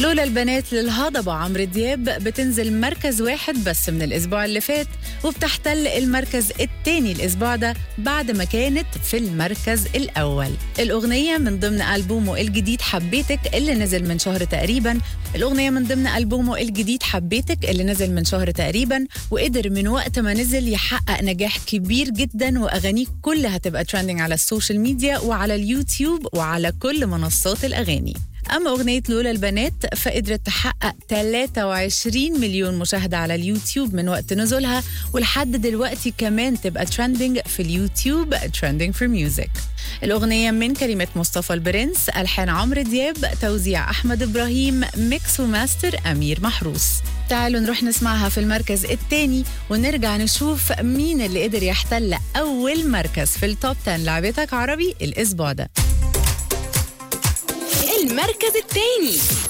لولا البنات للهضبة عمرو دياب بتنزل مركز واحد بس من الأسبوع اللي فات وبتحتل المركز الثاني الأسبوع ده بعد ما كانت في المركز الأول الأغنية من ضمن ألبومه الجديد حبيتك اللي نزل من شهر تقريبا الأغنية من ضمن ألبومه الجديد حبيتك اللي نزل من شهر تقريبا وقدر من وقت ما نزل يحقق نجاح كبير جدا وأغانيه كلها تبقى ترندنج على السوشيال ميديا وعلى اليوتيوب وعلى كل منصات الأغاني أما أغنية لولا البنات فقدرت تحقق 23 مليون مشاهدة على اليوتيوب من وقت نزولها ولحد دلوقتي كمان تبقى ترندنج في اليوتيوب ترندنج for ميوزك الأغنية من كلمات مصطفى البرنس ألحان عمرو دياب توزيع أحمد إبراهيم ميكس وماستر أمير محروس تعالوا نروح نسمعها في المركز الثاني ونرجع نشوف مين اللي قدر يحتل أول مركز في التوب 10 لعبتك عربي الأسبوع ده المركز الثاني